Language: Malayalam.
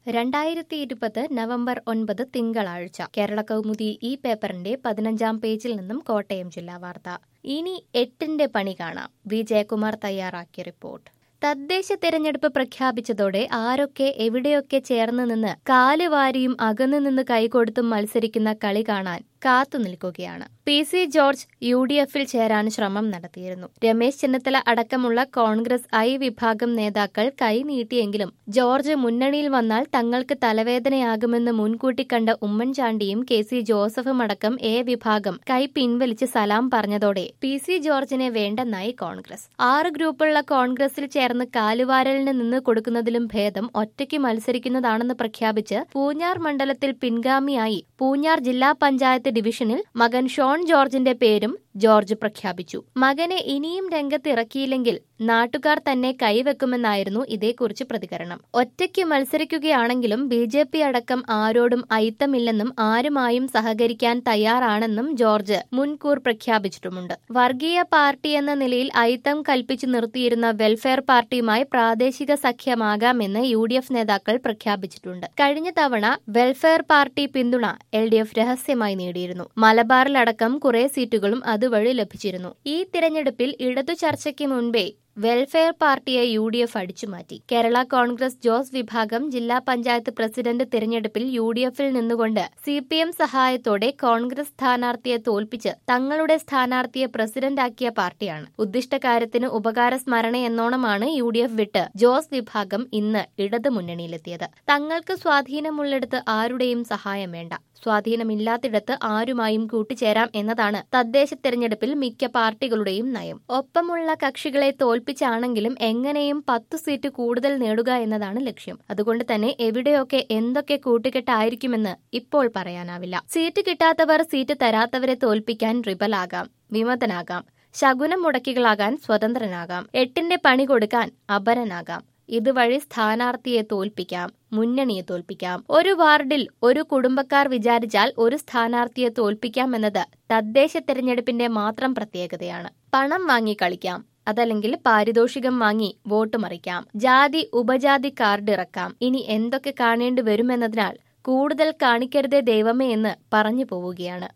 രണ്ടായിരത്തി ഇരുപത് നവംബർ ഒൻപത് തിങ്കളാഴ്ച കേരള കൗമുദി ഈ പേപ്പറിന്റെ പതിനഞ്ചാം പേജിൽ നിന്നും കോട്ടയം ജില്ലാ വാർത്ത ഇനി എട്ടിന്റെ പണി കാണാം വി ജയകുമാർ തയ്യാറാക്കിയ റിപ്പോർട്ട് തദ്ദേശ തെരഞ്ഞെടുപ്പ് പ്രഖ്യാപിച്ചതോടെ ആരൊക്കെ എവിടെയൊക്കെ ചേർന്ന് നിന്ന് കാലുവാരിയും അകന്നു നിന്ന് കൈകൊടുത്തും മത്സരിക്കുന്ന കളി കാണാൻ കാത്തു നിൽക്കുകയാണ് P C George U D എഫിൽ ചേരാൻ ശ്രമം നടത്തിയിരുന്നു രമേശ് ചെന്നിത്തല അടക്കമുള്ള കോൺഗ്രസ് ഐ വിഭാഗം നേതാക്കൾ കൈ നീട്ടിയെങ്കിലും ജോർജ് മുന്നണിയിൽ വന്നാൽ തങ്ങൾക്ക് തലവേദനയാകുമെന്ന് മുൻകൂട്ടി കണ്ട ഉമ്മൻചാണ്ടിയും കെ സി ജോസഫും അടക്കം എ വിഭാഗം കൈ പിൻവലിച്ച് സലാം പറഞ്ഞതോടെ പി സി ജോർജിനെ വേണ്ടെന്നായി കോൺഗ്രസ് ആറ് ഗ്രൂപ്പുള്ള കോൺഗ്രസിൽ ചേർന്ന് കാലുവാരലിന് നിന്ന് കൊടുക്കുന്നതിലും ഭേദം ഒറ്റയ്ക്ക് മത്സരിക്കുന്നതാണെന്ന് പ്രഖ്യാപിച്ച് പൂഞ്ഞാർ മണ്ഡലത്തിൽ പിൻഗാമിയായി പൂഞ്ഞാർ ജില്ലാ പഞ്ചായത്ത് ഡിവിഷനിൽ മകൻ ഷോൺ ജോർജിന്റെ പേരും ജോർജ് പ്രഖ്യാപിച്ചു മകനെ ഇനിയും രംഗത്ത് ഇറക്കിയില്ലെങ്കിൽ നാട്ടുകാർ തന്നെ കൈവെക്കുമെന്നായിരുന്നു ഇതേക്കുറിച്ച് പ്രതികരണം ഒറ്റയ്ക്ക് മത്സരിക്കുകയാണെങ്കിലും ബി ജെ പി അടക്കം ആരോടും അയിത്തമില്ലെന്നും ആരുമായും സഹകരിക്കാൻ തയ്യാറാണെന്നും ജോർജ് മുൻകൂർ പ്രഖ്യാപിച്ചിട്ടുമുണ്ട് വർഗീയ പാർട്ടി എന്ന നിലയിൽ അയിത്തം കൽപ്പിച്ചു നിർത്തിയിരുന്ന വെൽഫെയർ പാർട്ടിയുമായി പ്രാദേശിക സഖ്യമാകാമെന്ന് യു ഡി എഫ് നേതാക്കൾ പ്രഖ്യാപിച്ചിട്ടുണ്ട് കഴിഞ്ഞ തവണ വെൽഫെയർ പാർട്ടി പിന്തുണ എൽ ഡി എഫ് രഹസ്യമായി നേടിയിരുന്നു മലബാറിലടക്കം കുറെ സീറ്റുകളും അതുവഴി ലഭിച്ചിരുന്നു ഈ തിരഞ്ഞെടുപ്പിൽ ഇടതു ചർച്ചയ്ക്ക് മുൻപേ വെൽഫെയർ പാർട്ടിയെ യു ഡി എഫ് അടിച്ചുമാറ്റി കേരള കോൺഗ്രസ് ജോസ് വിഭാഗം ജില്ലാ പഞ്ചായത്ത് പ്രസിഡന്റ് തിരഞ്ഞെടുപ്പിൽ യു ഡി എഫിൽ നിന്നുകൊണ്ട് സി പി എം സഹായത്തോടെ കോൺഗ്രസ് സ്ഥാനാർത്ഥിയെ തോൽപ്പിച്ച് തങ്ങളുടെ സ്ഥാനാർത്ഥിയെ പ്രസിഡന്റാക്കിയ പാർട്ടിയാണ് ഉദ്ദിഷ്ടകാര്യത്തിന് ഉപകാര സ്മരണ എന്നോണമാണ് യു ഡി എഫ് വിട്ട് ജോസ് വിഭാഗം ഇന്ന് ഇടതു മുന്നണിയിലെത്തിയത് തങ്ങൾക്ക് സ്വാധീനമുള്ളിടത്ത് ആരുടെയും സഹായം വേണ്ട സ്വാധീനമില്ലാത്തിടത്ത് ആരുമായും കൂട്ടിച്ചേരാം എന്നതാണ് തദ്ദേശ തെരഞ്ഞെടുപ്പിൽ മിക്ക പാർട്ടികളുടെയും നയം ഒപ്പമുള്ള കക്ഷികളെ തോൽപ്പിച്ചാണെങ്കിലും എങ്ങനെയും പത്തു സീറ്റ് കൂടുതൽ നേടുക എന്നതാണ് ലക്ഷ്യം അതുകൊണ്ട് തന്നെ എവിടെയൊക്കെ എന്തൊക്കെ കൂട്ടുകെട്ടായിരിക്കുമെന്ന് ഇപ്പോൾ പറയാനാവില്ല സീറ്റ് കിട്ടാത്തവർ സീറ്റ് തരാത്തവരെ തോൽപ്പിക്കാൻ റിബലാകാം വിമതനാകാം ശകുനം മുടക്കികളാകാൻ സ്വതന്ത്രനാകാം എട്ടിന്റെ പണി കൊടുക്കാൻ അപരനാകാം ഇതുവഴി സ്ഥാനാർത്ഥിയെ തോൽപ്പിക്കാം മുന്നണിയെ തോൽപ്പിക്കാം ഒരു വാർഡിൽ ഒരു കുടുംബക്കാർ വിചാരിച്ചാൽ ഒരു സ്ഥാനാർത്ഥിയെ തോൽപ്പിക്കാം എന്നത് തദ്ദേശ തെരഞ്ഞെടുപ്പിന്റെ മാത്രം പ്രത്യേകതയാണ് പണം വാങ്ങി കളിക്കാം അതല്ലെങ്കിൽ പാരിതോഷികം വാങ്ങി വോട്ട് മറിക്കാം ജാതി ഉപജാതി കാർഡ് ഇറക്കാം ഇനി എന്തൊക്കെ കാണേണ്ടി വരുമെന്നതിനാൽ കൂടുതൽ കാണിക്കരുതേ ദൈവമേ എന്ന് പറഞ്ഞു പോവുകയാണ്